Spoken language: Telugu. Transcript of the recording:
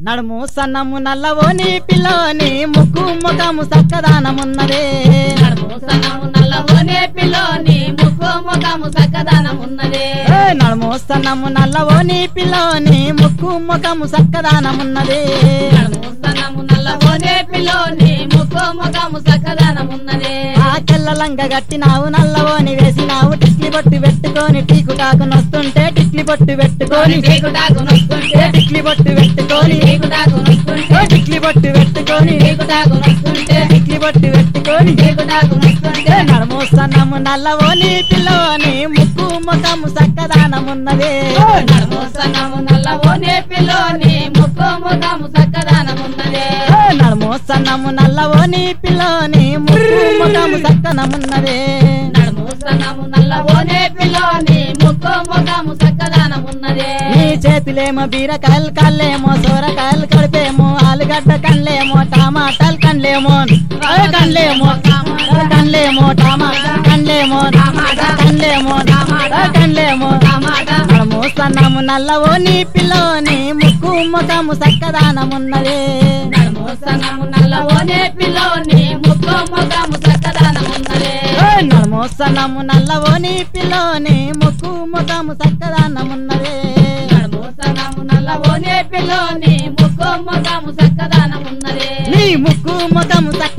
నడుము సన్నము నల్లవో నీ పిల్లోని ముక్కు ముఖము సక్కదానమున్నదే నడుము సన్నము నల్లవోనే పిల్లోని ముక్కు ముఖము సక్కదనమున్నదే ఏ నడుము సన్నము నల్లవో నీ పిల్లోని ముక్కు ముఖము సక్కదానమున్నదే నడుము సన్నము నల్లవోనే పిల్లోని ముక్కు ముఖము సక్కదనమున్నదే ఆ లంగ గట్టినావు నల్లవోని వేసినావు టిక్లి బొట్టు పెట్టుకొని టీకుటాకు నొస్తుంటే టిక్లి బొట్టు పెట్టుకొని నీకుటాకు నొస్తుంటే టిక్లి బొట్టు పెట్టుకొని నీకుటాకు నొస్తుంటే టిక్లి బొట్టు పెట్టుకొని నీకుటాకు నొస్తుంటే టిక్లి బొట్టు పెట్టుకొని నీకుటాకు నొస్తుంటే నడుము సన్నము నల్లవోని పిల్లోని ముక్కు ముఖము సక్కదానమున్నదే నడుము సన్నము నల్లవోనే పిల్లోని ముక్కు ముఖము సక్కదనమున్నదే నడుము సన్నము నల్లవోని పిల్లోని ముక్కు ముఖము సక్కనమున్నదే నడుము సన్నము నల్లవోనే పిల్లోని ముక్కు ముఖము సక్కదనమున్నదే నీ చేతులేమో బీరకాయలు కళ్ళేమో సోరకాయలు కడిపేమో ఆలుగడ్డ కండ్లేమో టమాటాలు కండ్లేమో ఏ కండ్లేమో ఏ కండ్లేమో టమాటా కండ్లేమో టమాటా కండ్లేమో ఏ కండ్లేమో టమాటా నడుము సన్నము నల్లవో నీ పిల్లోని ముక్కు ముఖము సక్కదానమున్నదే నడుము సన్నము నల్లవోనే పిల్లోని ముక్కు ముఖము సక్కదనమున్నదే ఏ నడుము సన్నము నల్లవో నీ పిల్లోని ముక్కు ముఖము సక్కదానమున్నదే నడుము సన్నము నల్లవోనే పిల్లోని ముక్కు ముఖము సక్కదనమున్నదే నీ ముక్కు ముఖము